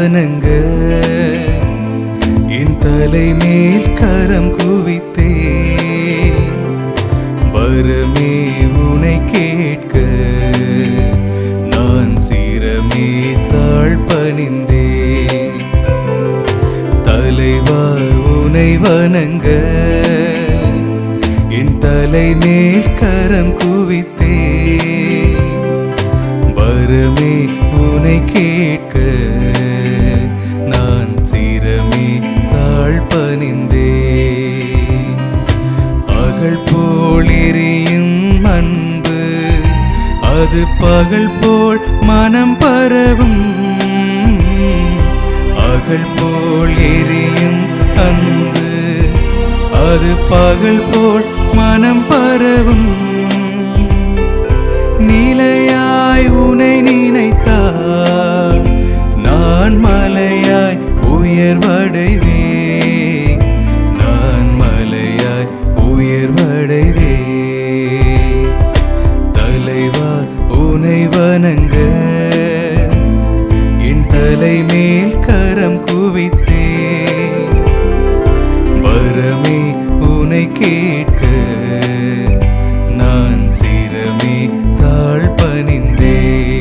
வணங்க என் தலை மேல் கரம் குவித்தே வரமே உனை கேட்க நான் சிரமே தாழ் பணிந்தே தலைவா உனை வணங்க என் தலை மேல் கரம் குவித்தே வரமே உனை கேட்க நான் சிரமே தாழ் பணிந்தே அகல் போல் எரியும் அன்பு அது பகல் போல் மனம் பரவும் அகல் போல் எரியும் அன்பு அது பகல் போல் மனம் பரவும் நிலையாய் உனை நினைத்தால் நான் மலையாய் உயர்வடைவே நான் மலையாய் உயர்வடைவே தலைவா உனை வணங்க என் தலை மேல் கரம் குவித்தே வரமே உனை கேட்க நான் சிரமே தாழ் பணிந்தே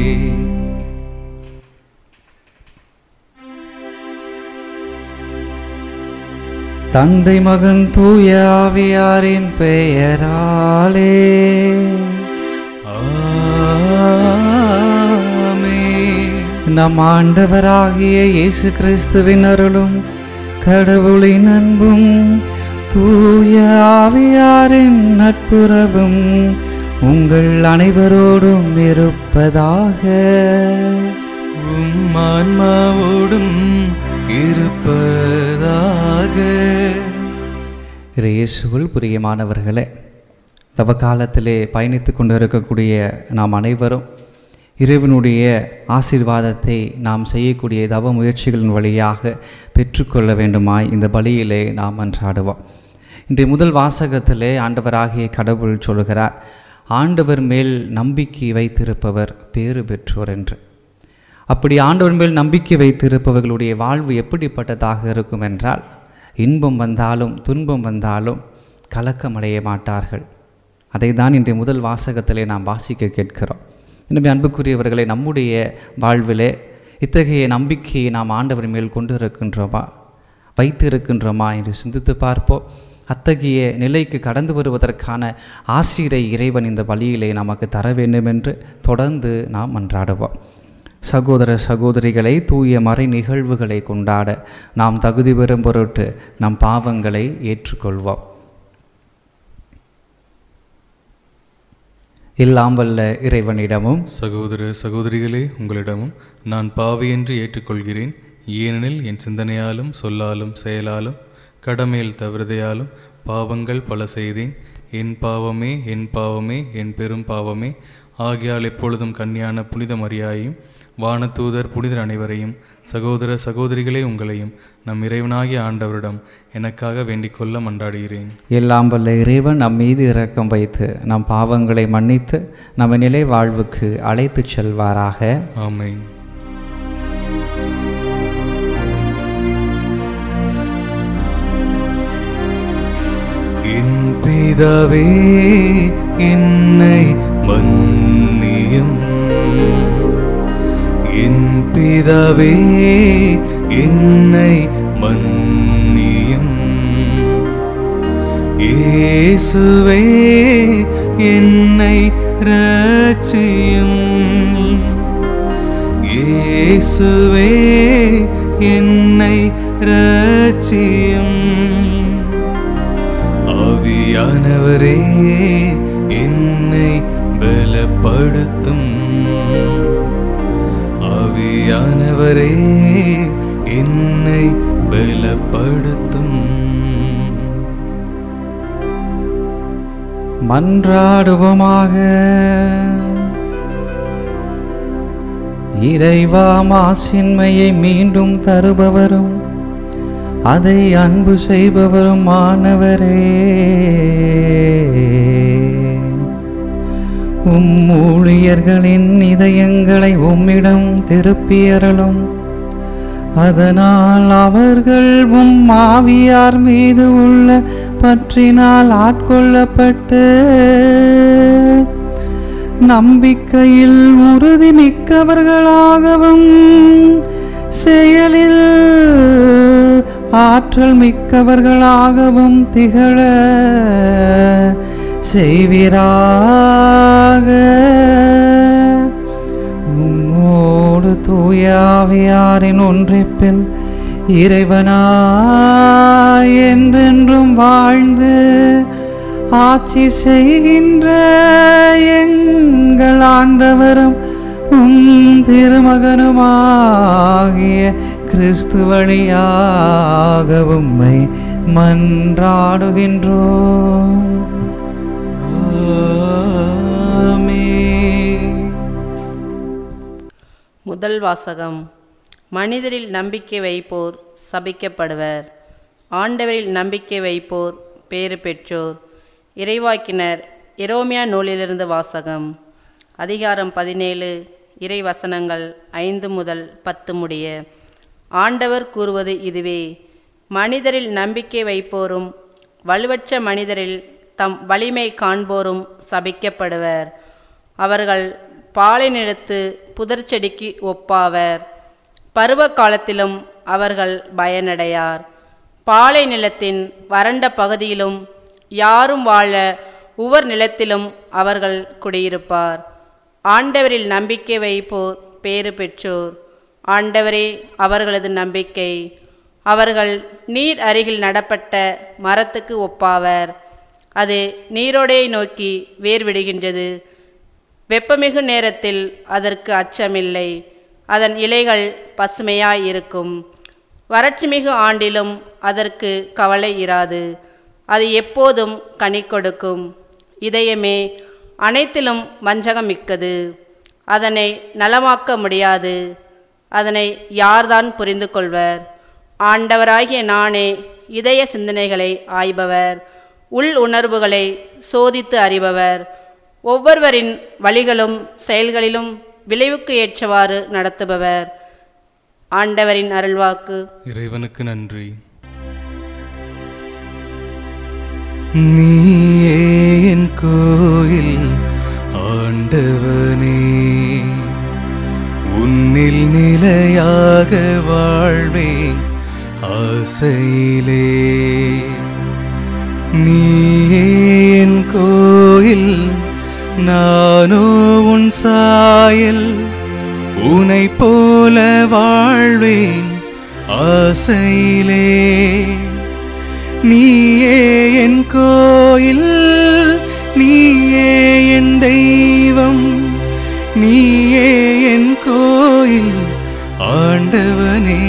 தந்தை மகன் தூய ஆவியாரின் பெயராலே ஆமென். நம் ஆண்டவராகிய இயேசு கிறிஸ்துவின் அருளும் கடவுளின் அன்பும் தூய ஆவியாரின் நட்புறவும் உங்கள் அனைவரோடும் இருப்பதாக உம் ஆன்மாவோடும் இருப்பதாக இயேசுவில் பிரியமானவர்களே தவ காலத்திலே பயணித்து கொண்டு இருக்கக்கூடிய நாம் அனைவரும் இறைவனுடைய ஆசீர்வாதத்தை நாம் செய்யக்கூடிய தவ முயற்சிகளின் வழியாக பெற்றுக்கொள்ள வேண்டுமாய் இந்த பலியிலே நாம் அன்றாடுவோம் இன்றைய முதல் வாசகத்திலே ஆண்டவராகிய கடவுள் சொல்கிறார் ஆண்டவர் மேல் நம்பிக்கை வைத்திருப்பவர் பேறு பெற்றோர் என்று அப்படி ஆண்டவர் மேல் நம்பிக்கை வைத்திருப்பவர்களுடைய வாழ்வு எப்படிப்பட்டதாக இருக்கும் என்றால் இன்பம் வந்தாலும் துன்பம் வந்தாலும் கலக்கமடைய மாட்டார்கள் அதை தான் இன்றைய முதல் வாசகத்திலே நாம் வாசிக்க கேட்கிறோம் எனவே அன்புக்குரியவர்களை நம்முடைய வாழ்விலே இத்தகைய நம்பிக்கையை நாம் ஆண்டவர் மேல் கொண்டு இருக்கின்றோமா வைத்து இருக்கின்றோமா என்று சிந்தித்து பார்ப்போம் அத்தகைய நிலைக்கு கடந்து வருவதற்கான ஆசிரை இறைவன் இந்த வழியிலே நமக்கு தர வேண்டும் என்று தொடர்ந்து நாம் மன்றாடுவோம் சகோதர சகோதரிகளை தூய மறை நிகழ்வுகளை கொண்டாட நாம் தகுதி பெறும் பொருட்டு நம் பாவங்களை ஏற்றுக்கொள்வோம் எல்லாம் வல்ல இறைவனிடமும் சகோதர சகோதரிகளே உங்களிடமும் நான் பாவியென்று ஏற்றுக்கொள்கிறேன் ஏனெனில் என் சிந்தனையாலும் சொல்லாலும் செயலாலும் கடமையில் தவிரதையாலும் பாவங்கள் பல செய்தேன் என் பாவமே என் பாவமே என் பெரும் பாவமே ஆகியால் எப்பொழுதும் கன்னியான புனித மரியாயையும் வானதூதர் புனிதர் அனைவரையும் சகோதர சகோதரிகளே உங்களையும் நம் இறைவனாகிய ஆண்டவரிடம் எனக்காக வேண்டிக் கொள்ள மன்றாடுகிறேன் எல்லாம் வல்ல இறைவன் நம் மீது இரக்கம் வைத்து நம் பாவங்களை மன்னித்து நம்ம நிலை வாழ்வுக்கு அழைத்துச் செல்வாராக ஆமென் என் பிதாவே என்னை மன்னியும் என் பிதாவே என்னை மன்னியும் இயேசுவே என்னை ரட்சியும் இயேசுவே என்னை ரட்சியும் ஆவியானவரே என்னை பலப்படுத்தும் ஆவியானவரே என்னை பலப்படுத்தும் மன்றாடுவோமாக இறைவா மாசின்மையை மீண்டும் தருபவரும் அதை அன்பு செய்பவரும் மாணவரே உம் ஊழியர்களின் இதயங்களை உம்மிடம் திருப்பியறலும் அதனால் அவர்கள் உம் ஆவியார் மீது உள்ள பற்றினால் ஆட்கொள்ளப்பட்டு நம்பிக்கையில் உறுதி மிக்கவர்களாகவும் செயலில் ஆற்றல் மிக்கவர்களாகவும் திகழ செய்வீராக உம்மோடு தூயாவியாரின் ஒன்றிப்பில் இறைவனாய் என்றென்றும் வாழ்ந்து ஆட்சி செய்கின்ற எங்கள் ஆண்டவரும் உம் திருமகனுமாகிய கிறிஸ்து வழியாக உம்மை மன்றாடுகின்றோம் ஆமென். முதல் வாசகம் மனிதரில் நம்பிக்கை வைப்போர் சபிக்கப்படுவர் ஆண்டவரில் நம்பிக்கை வைப்போர் பேறு பெற்றோர் இறைவாக்கினர் எரோமியா நூலிலிருந்து வாசகம் அதிகாரம் பதினேழு இறை வசனங்கள் ஐந்து முதல் பத்து முடிய ஆண்டவர் கூறுவது இதுவே மனிதரில் நம்பிக்கை வைப்போரும் வலுவற்ற மனிதரில் தம் வலிமை காண்போரும் சபிக்கப்படுவர் அவர்கள் பாலை நிலத்து புதர்ச்செடிக்கு ஒப்பாவர் பருவ காலத்திலும் அவர்கள் பயனடையார் பாலை நிலத்தின் வறண்ட பகுதியிலும் யாரும் வாழ உவர் நிலத்திலும் அவர்கள் குடியிருப்பார் ஆண்டவரில் நம்பிக்கை வைப்போர் பேறு பெற்றோர் ஆண்டவரே அவர்களது நம்பிக்கை அவர்கள் நீர் அருகில் நடப்பட்ட மரத்துக்கு ஒப்பாவர் அது நீரோடையை நோக்கி வேர் விடுகின்றது வெப்பமிகு நேரத்தில் அதற்கு அச்சமில்லை அதன் இலைகள் பசுமையாய் இருக்கும் வறட்சிமிகு ஆண்டிலும் அதற்கு கவலை இராது அது எப்போதும் கனி கொடுக்கும் இதயமே அனைத்திலும் வஞ்சகம் மிக்கது அதனை நலமாக்க முடியாது அதனை யார்தான் புரிந்து கொள்வர் ஆண்டவராகிய நானே இதய சிந்தனைகளை ஆய்பவர் உள் உணர்வுகளை சோதித்து அறிபவர் ஒவ்வொருவரின் வழிகளும் செயல்களிலும் விளைவுக்கு ஏற்றவாறு நடத்துபவர் ஆண்டவரின் அருள்வாக்கு இறைவனுக்கு நன்றி நீயே என் கோயில் ஆண்டவனே உன்னில் நிலையாக வாழ்வேன் ஆசையிலே நீயே என் கோயில் நானோ உன் சாயல் உனை போல வாழ்வேன் ஆசையிலே நீயே என் கோயில் நீயே என் தெய்வம் நீயே என் கோயில் ஆண்டவனே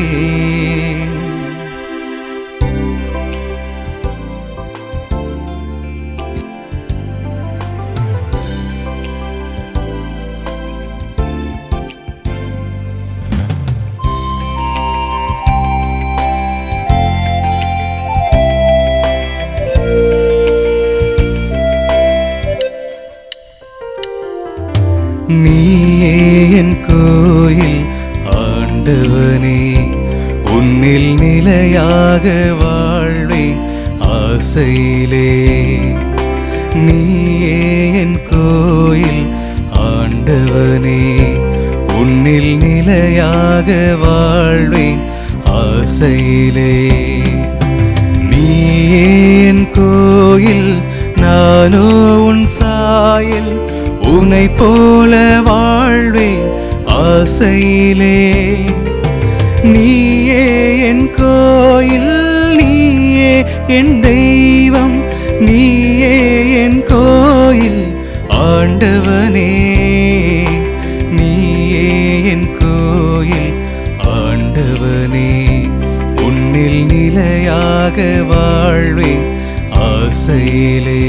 நீயே என் கோயில் ஆண்டவனே உன்னில் நிலையாக வாழ்வேன் ஆசையிலே நீயே என் கோயில் ஆண்டவனே உன்னில் நிலையாக வாழ்வேன் ஆசையிலே நீயே என் கோயில் நானோ உன் சாயல் உனை போல வாழ்வேன் ஆசையிலே நீயே என் கோயில் நீயே என் தெய்வம் நீயே என் கோயில் ஆண்டவனே நீயே என் கோயில் ஆண்டவனே உன்னில் நிலையாக வாழ்வேன் ஆசையிலே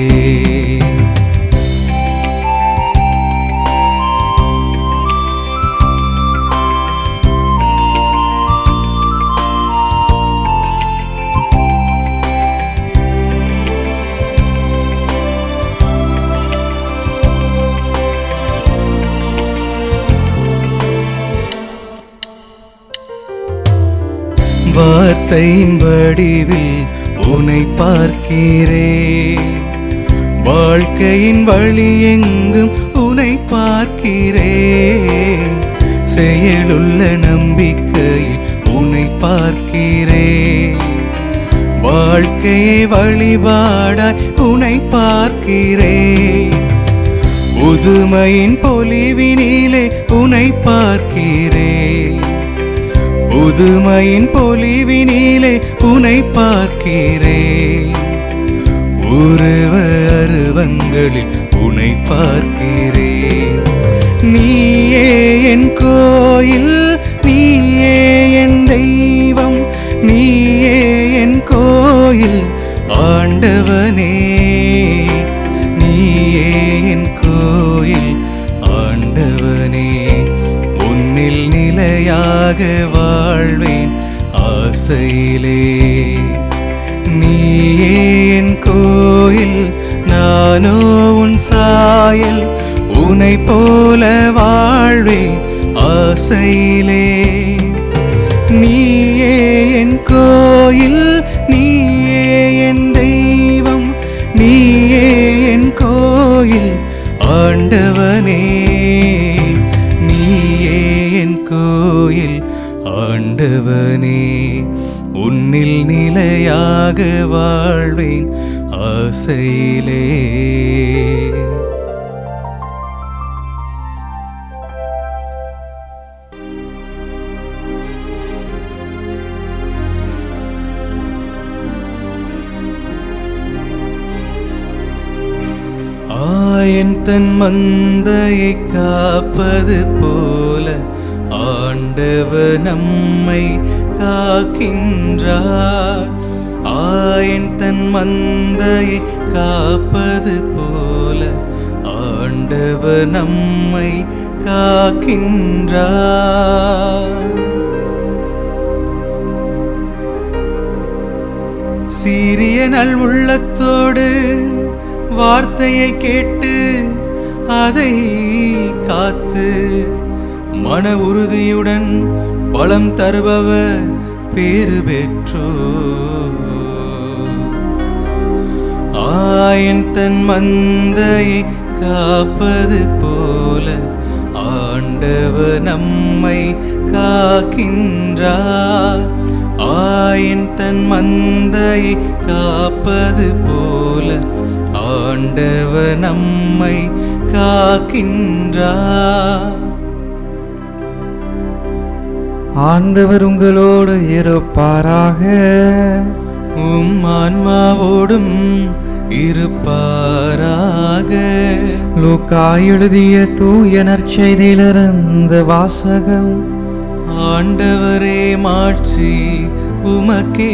வார்த்தையின் வடிவில் உனை பார்க்கிறேன் வாழ்க்கையின் வழி எங்கும் உனை பார்க்கிறேன் செயலுள்ள நம்பிக்கையில் உனை பார்க்கிறேன் வாழ்க்கையை வழிபாடாய் உனை பார்க்கிறேன் புதுமையின் பொலிவினிலே உனை பார்க்கிறேன் புதுமையின் பொலிவினிலே உனை பார்க்கிறேன் உருவ அருவங்களில் உனை பார்க்கிறேன் நீயே என் கோயில் நீயே என் தெய்வம் நீயே என் கோயில் ஆண்டவனே நீயே என் கோயில் ஆண்டவனே உன்னில் நிலையாக வாழ்வேன் ஆசையிலே நீயே என் கோயில் நானோ உன் சாயல் உனை போல வாழ்வேன் ஆசையிலே நீயே என் கோயில் நீயே என் தெய்வம் நீயே என் கோயில் ஆண்டவனே நீயே என் கோயில் ஆண்டவனே உன்னில் நிலையாக வாழ்வேன் ஆசையிலே ஆயன் தன் மந்தையை காப்பது போல ஆண்டவர் நம்மை காக்கின்றார் ஆயன் தன் மந்தையை காப்பது போல ஆண்டவர் நம்மை காக்கின்றார் சீரிய நல் உள்ளத்தோடு வார்த்தையை கேட்டு அதை காத்து மன உறுதியுடன் பலம் தருபவர் பேறு பெற்றோ ஆயன் தன் மந்தையை காப்பது போல ஆண்டவர் நம்மை காக்கின்றார் ஆயன் தன் மந்தையை காப்பது போல ஆண்டவர் நம்மை காக்கின்றார் ஆண்டவர் உங்களோடு இருப்பாராக உம் ஆன்மாவோடும் இருப்பாராக லூக்கா எழுதிய தூய நற்செய்தியிலிருந்து வாசகம் ஆண்டவரே மாட்சி உமக்கே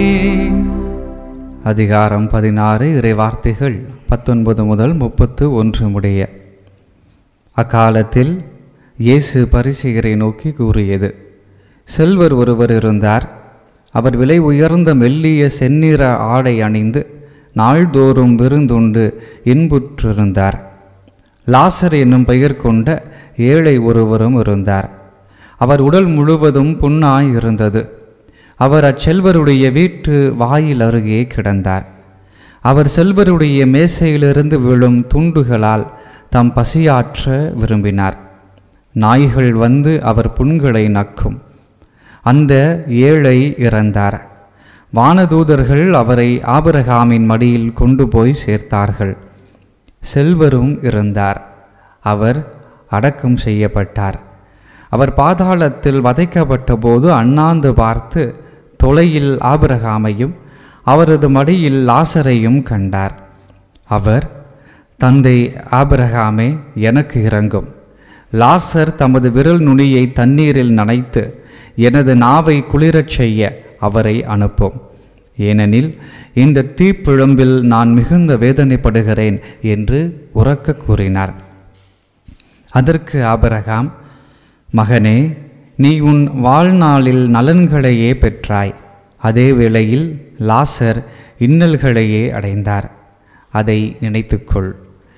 அதிகாரம் பதினாறு இறை வார்த்தைகள் பத்தொன்பது முதல் முப்பத்து ஒன்று முடிய அக்காலத்தில் இயேசு பரிசெயரை நோக்கி கூறியது செல்வர் ஒருவர் இருந்தார் அவர் விலை உயர்ந்த மெல்லிய செந்நிற ஆடை அணிந்து நாள்தோறும் விருந்துண்டு இன்புற்றிருந்தார் லாசர் என்னும் பெயர் கொண்ட ஏழை ஒருவரும் இருந்தார் அவர் உடல் முழுவதும் புண்ணாய் இருந்தது அவர் அச்செல்வருடைய வீட்டு வாயில் அருகே கிடந்தார் அவர் செல்வருடைய மேசையிலிருந்து விழும் துண்டுகளால் தம் பசியாற்ற விரும்பினார் நாய்கள் வந்து அவர் புண்களை நக்கும் அந்த ஏழை இறந்தார் வானதூதர்கள் அவரை ஆபிரகாமின் மடியில் கொண்டு போய் சேர்த்தார்கள் செல்வரும் இருந்தார் அவர் அடக்கம் செய்யப்பட்டார் அவர் பாதாளத்தில் வதைக்கப்பட்ட போது அண்ணாந்து பார்த்து தொலையில் ஆபிரகாமையும் அவரது மடியில் லாசரையும் கண்டார் அவர் தந்தை ஆபிரகாமே எனக்கு இறங்கும் லாசர் தமது விரல் நுனியை தண்ணீரில் நனைத்து எனது நாவை குளிரச் செய்ய அவரை அனுப்பும் ஏனெனில் இந்த தீப்பிழம்பில் நான் மிகுந்த வேதனைப்படுகிறேன் என்று உறக்க கூறினார் அதற்கு ஆபிரகாம் மகனே நீ உன் வாழ்நாளில் நலன்களையே பெற்றாய் அதே வேளையில் லாசர் இன்னல்களையே அடைந்தார் அதை நினைத்துக்கொள்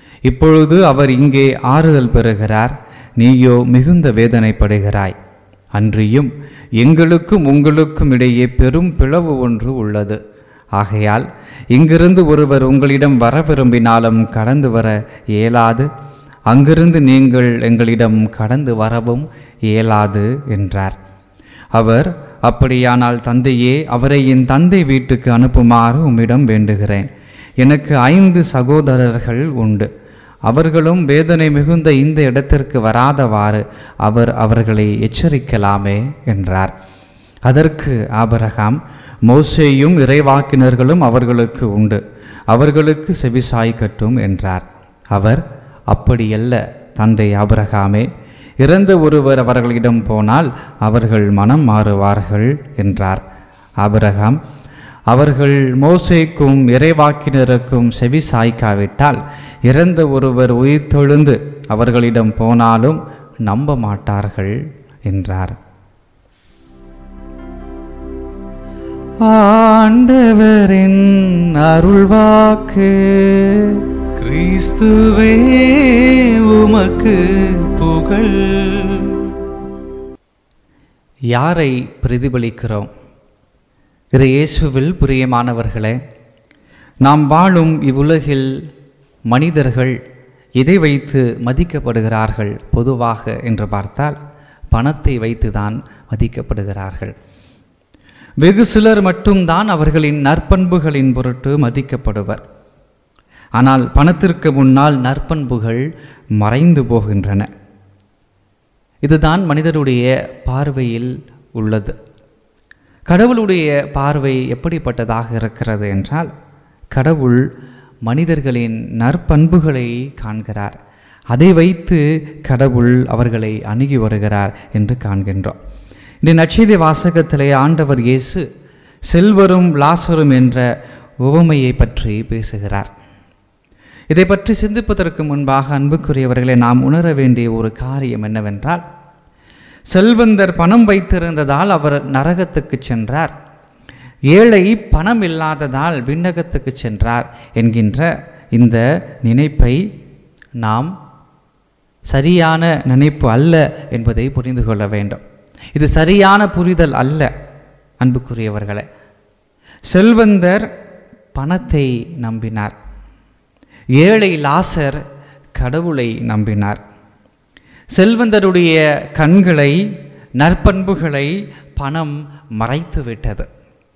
இப்பொழுது அவர் இங்கே ஆறுதல் பெறுகிறார் நீயோ மிகுந்த வேதனைப்படுகிறாய் அன்றியும் எங்களுக்கும் உங்களுக்கும் இடையே பெரும் பிளவு ஒன்று உள்ளது ஆகையால் இங்கிருந்து ஒருவர் உங்களிடம் வர விரும்பினாலும் கடந்து வர இயலாது அங்கிருந்து நீங்கள் எங்களிடம் கடந்து வரவும் இயலாது என்றார் அவர் அப்படியானால் தந்தையே அவரை என் தந்தை வீட்டுக்கு அனுப்புமாறு உம்மிடம் வேண்டுகிறேன் எனக்கு ஐந்து சகோதரர்கள் உண்டு அவர்களும் வேதனை மிகுந்த இந்த இடத்திற்கு வராதவாறு அவர் அவர்களை எச்சரிக்கலாமே என்றார் அதற்கு ஆபரகாம் மோசேயும் இறைவாக்கினர்களும் அவர்களுக்கு உண்டு அவர்களுக்கு செவிசாய்க்கட்டும் என்றார் அவர் அப்படியல்ல தந்தை ஆபரகாமே இறந்த ஒருவர் அவர்களிடம் போனால் அவர்கள் மனம் மாறுவார்கள் என்றார் ஆபிரகாம் அவர்கள் மோசேக்கும் இறைவாக்கினருக்கும் செவி சாய்க்காவிட்டால் இறந்த ஒருவர் உயிர்த்தெழுந்து அவர்களிடம் போனாலும் நம்ப மாட்டார்கள் என்றார் ஆண்டவரின் அருள்வாக்கு கிறிஸ்துவே உமக்கு புகழ் யாரை பிரதிபலிக்கிறோம் இரு இயேசுவில் பிரியமானவர்களே நாம் வாழும் இவ்வுலகில் மனிதர்கள் எதை வைத்து மதிக்கப்படுகிறார்கள் பொதுவாக என்று பார்த்தால் பணத்தை வைத்துதான் மதிக்கப்படுகிறார்கள் வெகு சிலர் மட்டும்தான் அவர்களின் நற்பண்புகளின் பொருட்டு மதிக்கப்படுவர் ஆனால் பணத்திற்கு முன்னால் நற்பண்புகள் மறைந்து போகின்றன இதுதான் மனிதருடைய பார்வையில் உள்ளது கடவுளுடைய பார்வை எப்படிப்பட்டதாக இருக்கிறது என்றால் கடவுள் மனிதர்களின் நற்பண்புகளை காண்கிறார் அதை வைத்து கடவுள் அவர்களை அணுகி வருகிறார் என்று காண்கின்றோம் இந்த நச்செய்தி வாசகத்திலே ஆண்டவர் இயேசு செல்வரும் லாசரும் என்ற உவமையை பற்றி பேசுகிறார் இதை பற்றி சிந்திப்பதற்கு முன்பாக அன்புக்குரியவர்களை நாம் உணர வேண்டிய ஒரு காரியம் என்னவென்றால் செல்வந்தர் பணம் வைத்திருந்ததால் அவர் நரகத்துக்கு சென்றார் ஏழை பணம் இல்லாததால் விண்ணகத்துக்கு சென்றார் என்கின்ற இந்த நினைப்பை நாம் சரியான நினைப்பு அல்ல என்பதை புரிந்து கொள்ள வேண்டும் இது சரியான புரிதல் அல்ல அன்புக்குரியவர்களே செல்வந்தர் பணத்தை நம்பினார் ஏழை லாசர் கடவுளை நம்பினார் செல்வந்தருடைய கண்களை நற்பண்புகளை பணம் மறைத்து விட்டது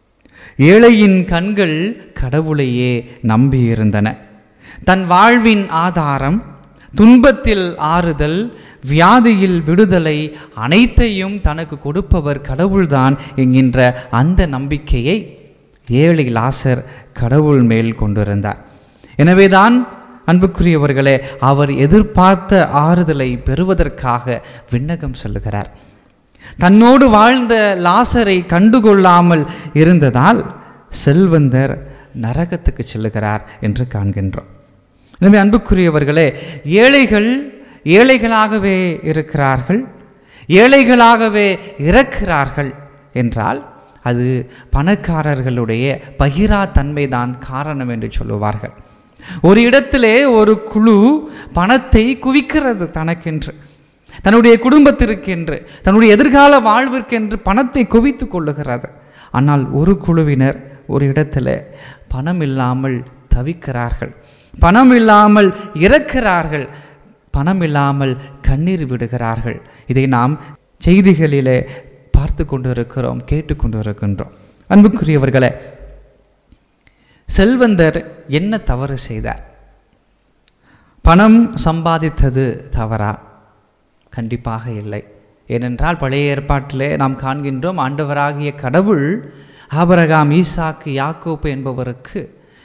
ஏழையின் கண்கள் கடவுளையே நம்பியிருந்தன தன் வாழ்வின் ஆதாரம் துன்பத்தில் ஆறுதல் வியாதியில் விடுதலை அனைத்தையும் தனக்கு கொடுப்பவர் கடவுள்தான் என்கின்ற அந்த நம்பிக்கையை ஏழை லாசர் கடவுள் மேல் கொண்டிருந்தார் எனவேதான் அன்புக்குரியவர்களே அவர் எதிர்பார்த்த ஆறுதலை பெறுவதற்காக விண்ணகம் செல்லுகிறார் தன்னோடு வாழ்ந்த லாசரை கண்டுகொள்ளாமல் இருந்ததால் செல்வந்தர் நரகத்துக்கு செல்லுகிறார் என்று காண்கின்றோம் எனவே அன்புக்குரியவர்களே ஏழைகள் ஏழைகளாகவே இருக்கிறார்கள் ஏழைகளாகவே இறக்கிறார்கள் என்றால் அது பணக்காரர்களுடைய பகிரா தன்மைதான் காரணம் என்று சொல்லுவார்கள் ஒரு இடத்திலே ஒரு குழு பணத்தை குவிக்கிறது தனக்கென்று தன்னுடைய குடும்பத்திற்கென்று தன்னுடைய எதிர்கால வாழ்விற்கென்று பணத்தை குவித்து கொள்ளுகிறது ஆனால் ஒரு குழுவினர் ஒரு இடத்துல பணம் இல்லாமல் தவிக்கிறார்கள் பணம் இல்லாமல் இறக்கிறார்கள் பணம் இல்லாமல் கண்ணீர் விடுகிறார்கள் இதை நாம் செய்திகளிலே பார்த்து கொண்டு இருக்கிறோம் கேட்டுக்கொண்டு இருக்கின்றோம் அன்புக்குரியவர்களே செல்வந்தர் என்ன தவறு செய்தார் பணம் சம்பாதித்தது தவறா கண்டிப்பாக இல்லை ஏனென்றால் பழைய ஏற்பாட்டிலே நாம் காண்கின்றோம் ஆண்டவராகிய கடவுள் ஆபரகாம் ஈசாக்கு யாக்கோப்பு என்பவருக்கு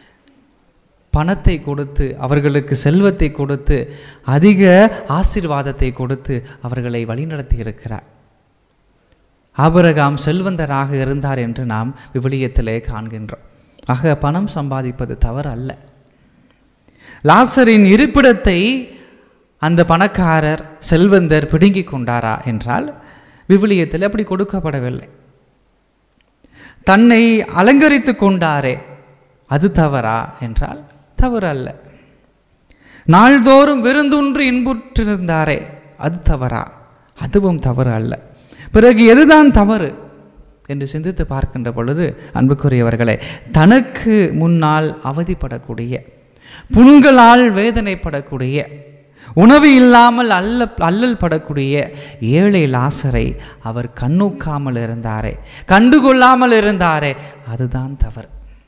பணத்தை கொடுத்து அவர்களுக்கு செல்வத்தை கொடுத்து அதிக ஆசீர்வாதத்தை கொடுத்து அவர்களை வழிநடத்தி இருக்கிறார் ஆபரகாம் செல்வந்தராக இருந்தார் என்று நாம் விவிலியத்திலே காண்கின்றோம் ஆக பணம் சம்பாதிப்பது தவறு அல்ல லாசரின் இருப்பிடத்தை அந்த பணக்காரர் செல்வந்தர் பிடுங்கிக் கொண்டாரா என்றால் விவிலியத்தில் அப்படி கொடுக்கப்படவில்லை தன்னை அலங்கரித்து கொண்டாரே அது தவறா என்றால் தவறு அல்ல நாள்தோறும் விருந்துன்று இன்புற்றிருந்தாரே அது தவறா அதுவும் தவறு அல்ல பிறகு எதுதான் தவறு என்று சிந்தித்து பார்க்கின்ற பொழுது அன்புக்குரியவர்களே தனக்கு முன்னால் அவதிப்படக்கூடிய புண்களால் வேதனைப்படக்கூடிய உணவு இல்லாமல் அல்ல அல்லல் படக்கூடிய ஏழை லாசரை அவர் கண்ணூக்காமல் இருந்தாரே கண்டுகொள்ளாமல் இருந்தாரே அதுதான் தவறு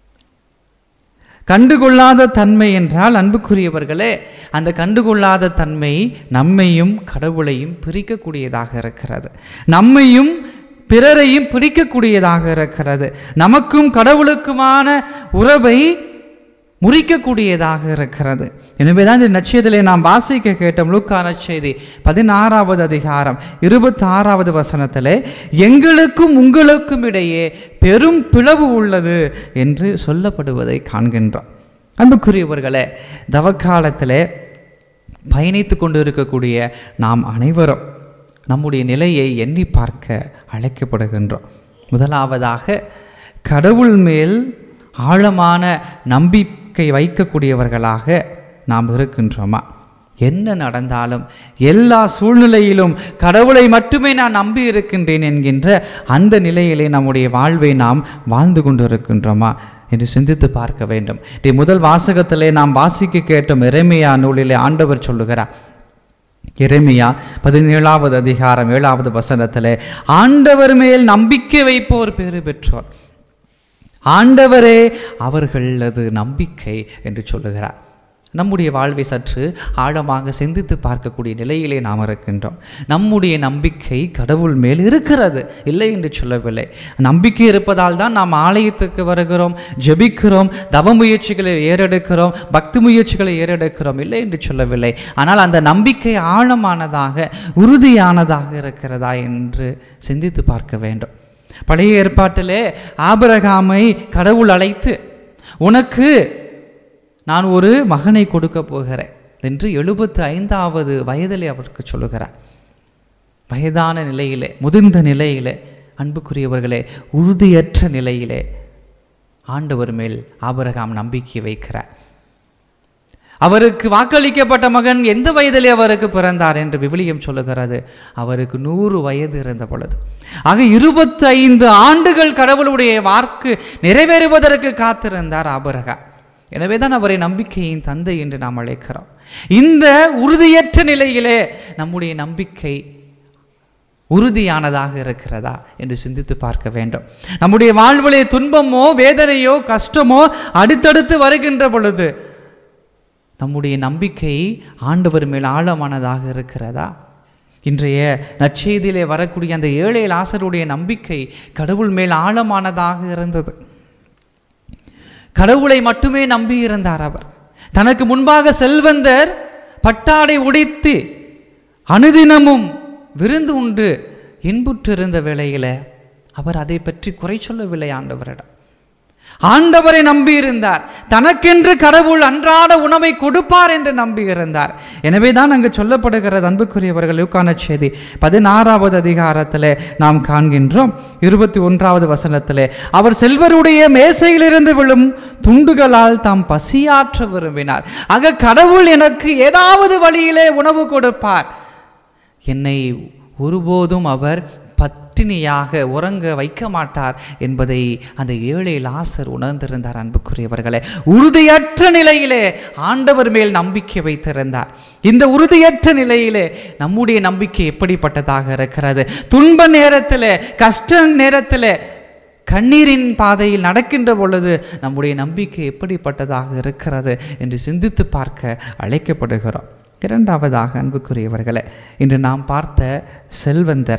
கண்டுகொள்ளாத தன்மை என்றால் அன்புக்குரியவர்களே அந்த கண்டுகொள்ளாத தன்மை நம்மையும் கடவுளையும் பிரிக்கக்கூடியதாக இருக்கிறது நம்மையும் பிறரையும் பிரிக்கக்கூடியதாக இருக்கிறது நமக்கும் கடவுளுக்குமான உறவை முறிக்கக்கூடியதாக இருக்கிறது எனவேதான் இந்த நட்சத்திலே நாம் வாசிக்க கேட்டோம் லூக்கா நற்செய்தி பதினாறாவது அதிகாரம் இருபத்தி ஆறாவது வசனத்திலே எங்களுக்கும் உங்களுக்கும் இடையே பெரும் பிளவு உள்ளது என்று சொல்லப்படுவதை காண்கின்றோம் அன்புக்குரியவர்களே தவக்காலத்திலே பயணித்து கொண்டு இருக்கக்கூடிய நாம் அனைவரும் நம்முடைய நிலையை எண்ணி பார்க்க அழைக்கப்படுகின்றோம் முதலாவதாக கடவுள் மேல் ஆழமான நம்பிக்கை வைக்கக்கூடியவர்களாக நாம் இருக்கின்றோமா என்ன நடந்தாலும் எல்லா சூழ்நிலையிலும் கடவுளை மட்டுமே நான் நம்பி இருக்கின்றேன் என்கின்ற அந்த நிலையிலே நம்முடைய வாழ்வை நாம் வாழ்ந்து கொண்டு இருக்கின்றோமா என்று சிந்தித்து பார்க்க வேண்டும் இதை முதல் வாசகத்திலே நாம் வாசிக்க கேட்டோம் இறைமையா நூலிலே ஆண்டவர் சொல்லுகிறார் எரேமியா பதினேழாவது அதிகாரம் ஏழாவது வசனத்திலே ஆண்டவர் மேல் நம்பிக்கை வைப்போர் பேறு பெற்றோர் ஆண்டவரே அவர்களது நம்பிக்கை என்று சொல்லுகிறார் நம்முடைய வாழ்வை சற்று ஆழமாக சிந்தித்து பார்க்கக்கூடிய நிலையிலே நாம் இருக்கின்றோம் நம்முடைய நம்பிக்கை கடவுள் மேல் இருக்கிறது இல்லை என்று சொல்லவில்லை நம்பிக்கை இருப்பதால் தான் நாம் ஆலயத்துக்கு வருகிறோம் ஜெபிக்கிறோம் தவ முயற்சிகளை ஏறெடுக்கிறோம் பக்தி முயற்சிகளை ஏறெடுக்கிறோம் இல்லை என்று சொல்லவில்லை ஆனால் அந்த நம்பிக்கை ஆழமானதாக உறுதியானதாக இருக்கிறதா என்று சிந்தித்து பார்க்க வேண்டும் பழைய ஏற்பாட்டிலே ஆபிரகாமை கடவுள் அழைத்து உனக்கு நான் ஒரு மகனை கொடுக்க போகிறேன் என்று எழுபத்து ஐந்தாவது வயதிலே அவருக்கு சொல்லுகிறார் வயதான நிலையிலே முதிர்ந்த நிலையிலே அன்புக்குரியவர்களே உறுதியற்ற நிலையிலே ஆண்டவர் மேல் ஆபிரகாம் நம்பிக்கை வைக்கிறார் அவருக்கு வாக்களிக்கப்பட்ட மகன் எந்த வயதிலே அவருக்கு பிறந்தார் என்று விவிலியம் சொல்லுகிறது அவருக்கு நூறு வயது இருந்த பொழுது ஆக இருபத்தி ஐந்து ஆண்டுகள் கடவுளுடைய வாக்கு நிறைவேறுவதற்கு காத்திருந்தார் ஆபரகா எனவே தான் அவரை நம்பிக்கையின் தந்தை என்று நாம் அழைக்கிறோம் இந்த உறுதியற்ற நிலையிலே நம்முடைய நம்பிக்கை உறுதியானதாக இருக்கிறதா என்று சிந்தித்து பார்க்க வேண்டும் நம்முடைய வாழ்விலே துன்பமோ வேதனையோ கஷ்டமோ அடுத்தடுத்து வருகின்ற பொழுது நம்முடைய நம்பிக்கை ஆண்டவர் மேல் ஆழமானதாக இருக்கிறதா இன்றைய நற்செய்தியிலே வரக்கூடிய அந்த ஏழை லாசருடைய நம்பிக்கை கடவுள் மேல் ஆழமானதாக இருந்தது கடவுளை மட்டுமே நம்பி இருந்தார் அவர் தனக்கு முன்பாக செல்வந்தர் பட்டாடை உடைத்து அனுதினமும் விருந்து உண்டு இன்புற்றிருந்த வேளையில அவர் அதை பற்றி குறை சொல்லவில்லை ஆண்டவரிடம் ஆண்டவரை நம்பியிருந்தார் தனக்கென்று கடவுள் அன்றாட உணவை கொடுப்பார் என்று நம்பியிருந்தார் எனவே தான் அங்கு சொல்லப்படுகிறது அன்புக்குரியவர்கள் யூக்கான செய்தி பதினாறாவது அதிகாரத்தில் நாம் காண்கின்றோம் இருபத்தி ஒன்றாவது வசனத்திலே அவர் செல்வருடைய மேசையிலிருந்து விழும் துண்டுகளால் தாம் பசியாற்ற விரும்பினார் ஆக கடவுள் எனக்கு ஏதாவது வழியிலே உணவு கொடுப்பார் என்னை ஒருபோதும் அவர் பட்டினியாக உறங்க வைக்க மாட்டார் என்பதை அந்த ஏழை லாசர் உணர்ந்திருந்தார் அன்புக்குரியவர்களே உறுதியற்ற நிலையிலே ஆண்டவர் மேல் நம்பிக்கை வைத்திருந்தார் இந்த உறுதியற்ற நிலையிலே நம்முடைய நம்பிக்கை எப்படிப்பட்டதாக இருக்கிறது துன்ப நேரத்தில் கஷ்ட நேரத்தில் கண்ணீரின் பாதையில் நடக்கின்ற பொழுது நம்முடைய நம்பிக்கை எப்படிப்பட்டதாக இருக்கிறது என்று சிந்தித்து பார்க்க அழைக்கப்படுகிறோம் இரண்டாவதாக அன்புக்குரியவர்களே இன்று நாம் பார்த்த செல்வந்தர்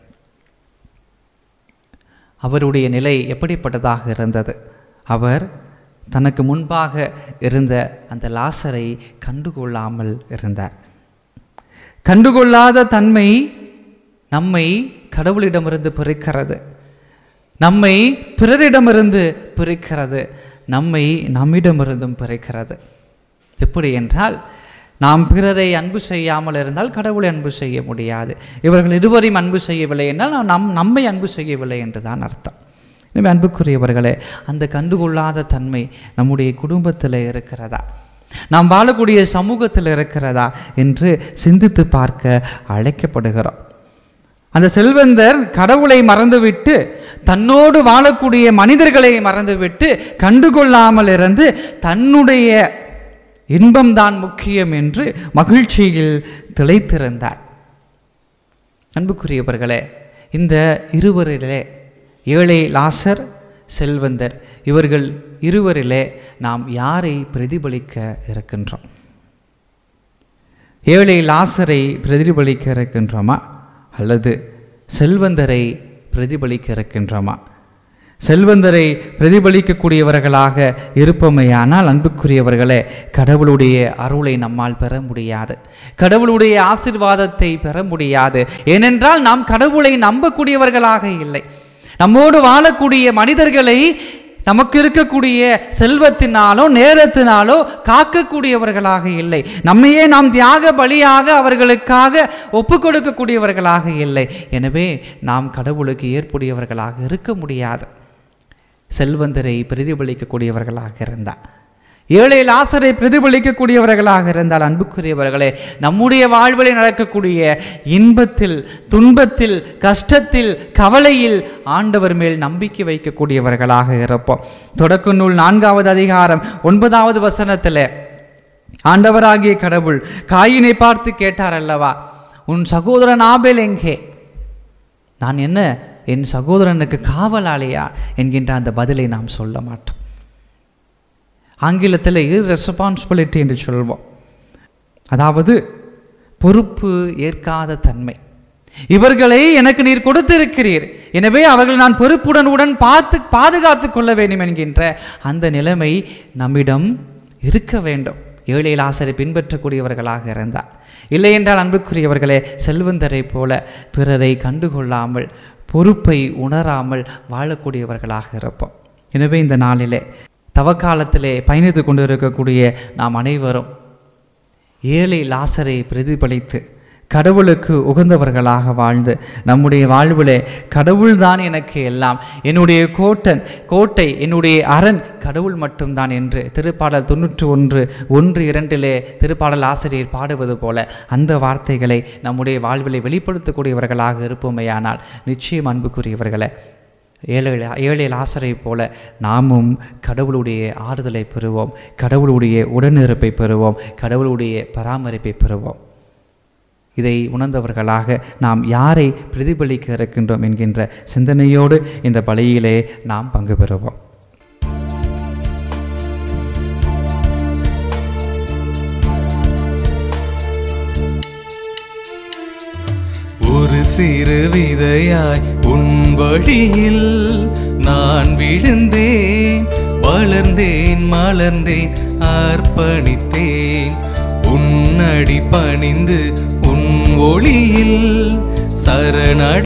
அவருடைய நிலை எப்படிப்பட்டதாக இருந்தது அவர் தனக்கு முன்பாக இருந்த அந்த லாசரை கண்டுகொள்ளாமல் இருந்தார் கண்டுகொள்ளாத தன்மை நம்மை கடவுளிடமிருந்து பிரிக்கிறது நம்மை பிறரிடமிருந்து பிரிக்கிறது நம்மை நம்மிடமிருந்தும் பிரிக்கிறது எப்படி என்றால் நாம் பிறரை அன்பு செய்யாமல் இருந்தால் கடவுளை அன்பு செய்ய முடியாது இவர்கள் இருவரையும் அன்பு செய்யவில்லை என்றால் நாம் நம் நம்மை அன்பு செய்யவில்லை என்று தான் அர்த்தம் எனவே அன்புக்குரியவர்களே அந்த கண்டுகொள்ளாத தன்மை நம்முடைய குடும்பத்தில் இருக்கிறதா நாம் வாழக்கூடிய சமூகத்தில் இருக்கிறதா என்று சிந்தித்து பார்க்க அழைக்கப்படுகிறோம் அந்த செல்வந்தர் கடவுளை மறந்துவிட்டு தன்னோடு வாழக்கூடிய மனிதர்களை மறந்துவிட்டு கண்டுகொள்ளாமல் இருந்து தன்னுடைய இன்பம்தான் முக்கியம் என்று மகிழ்ச்சியில் திளைத்திருந்தார் அன்புக்குரியவர்களே இந்த இருவரிலே ஏழை லாசர் செல்வந்தர் இவர்கள் இருவரிலே நாம் யாரை பிரதிபலிக்க இருக்கின்றோம் ஏழை லாசரை பிரதிபலிக்க இருக்கின்றோமா அல்லது செல்வந்தரை பிரதிபலிக்க இருக்கின்றோமா செல்வந்தரை பிரதிபலிக்கக்கூடியவர்களாக இருப்பமையானால் அன்புக்குரியவர்களே கடவுளுடைய அருளை நம்மால் பெற முடியாது கடவுளுடைய ஆசிர்வாதத்தை பெற முடியாது ஏனென்றால் நாம் கடவுளை நம்பக்கூடியவர்களாக இல்லை நம்மோடு வாழக்கூடிய மனிதர்களை நமக்கு இருக்கக்கூடிய செல்வத்தினாலோ நேரத்தினாலோ காக்கக்கூடியவர்களாக இல்லை நம்மையே நாம் தியாக பலியாக அவர்களுக்காக ஒப்பு கொடுக்கக்கூடியவர்களாக இல்லை எனவே நாம் கடவுளுக்கு ஏற்புடையவர்களாக இருக்க முடியாது செல்வந்தரை பிரதிபலிக்கக்கூடியவர்களாக இருந்தார் ஏழை லாசரை பிரதிபலிக்கக்கூடியவர்களாக இருந்தால் அன்புக்குரியவர்களே நம்முடைய வாழ்விலே நடக்கக்கூடிய இன்பத்தில் துன்பத்தில் கஷ்டத்தில் கவலையில் ஆண்டவர் மேல் நம்பிக்கை வைக்கக்கூடியவர்களாக இருப்போம் தொடக்க நூல் நான்காவது அதிகாரம் ஒன்பதாவது வசனத்தில் ஆண்டவராகிய கடவுள் காயினை பார்த்து கேட்டார் அல்லவா உன் சகோதரன் ஆபேல் எங்கே நான் என்ன என் சகோதரனுக்கு காவலாளியா என்கின்ற அந்த பதிலை நாம் சொல்ல மாட்டோம் ஆங்கிலத்தில் இர்ரெஸ்பான்சிபிலிட்டி என்று சொல்வோம் அதாவது பொறுப்பு ஏற்காத தன்மை இவர்களை எனக்கு நீர் கொடுத்திருக்கிறீர் எனவே அவர்கள் நான் பொறுப்புடன் உடன் பார்த்து பாதுகாத்து கொள்ள வேண்டும் என்கின்ற அந்த நிலைமை நம்மிடம் இருக்க வேண்டும் ஏழையில் ஆசரை பின்பற்றக்கூடியவர்களாக இருந்தார் இல்லை என்றால் அன்புக்குரியவர்களே செல்வந்தரை போல பிறரை கண்டுகொள்ளாமல் பொறுப்பை உணராமல் வாழக்கூடியவர்களாக இருப்போம் எனவே இந்த நாளிலே தவக்காலத்திலே பயணித்து கொண்டு இருக்கக்கூடிய நாம் அனைவரும் ஏழை லாசரை பிரதிபலித்து கடவுளுக்கு உகந்தவர்களாக வாழ்ந்து நம்முடைய வாழ்விலே கடவுள்தான் எனக்கு எல்லாம் என்னுடைய கோட்டன் கோட்டை என்னுடைய அரண் கடவுள் மட்டும்தான் என்று திருப்பாடல் தொண்ணூற்று ஒன்று ஒன்று இரண்டிலே திருப்பாடல் ஆசிரியர் பாடுவது போல அந்த வார்த்தைகளை நம்முடைய வாழ்விலை வெளிப்படுத்தக்கூடியவர்களாக இருப்போமேயானால் நிச்சயம் அன்புக்குரியவர்களே ஏழை ஏழை லாசரை போல நாமும் கடவுளுடைய ஆறுதலை பெறுவோம் கடவுளுடைய உடனிருப்பை பெறுவோம் கடவுளுடைய பராமரிப்பை பெறுவோம் இதை உணர்ந்தவர்களாக நாம் யாரை பிரதிபலிக்க இருக்கின்றோம் என்கின்ற சிந்தனையோடு இந்த பலியிலே நாம் பங்கு பெறுவோம் ஒரு சிறு விதையாய் உன் வழியில் நான் விழுந்தேன் வளர்ந்தேன் மலர்ந்தேன் அர்ப்பணித்தேன் உன்னடி பணிந்து உன் ஒளியில் சரண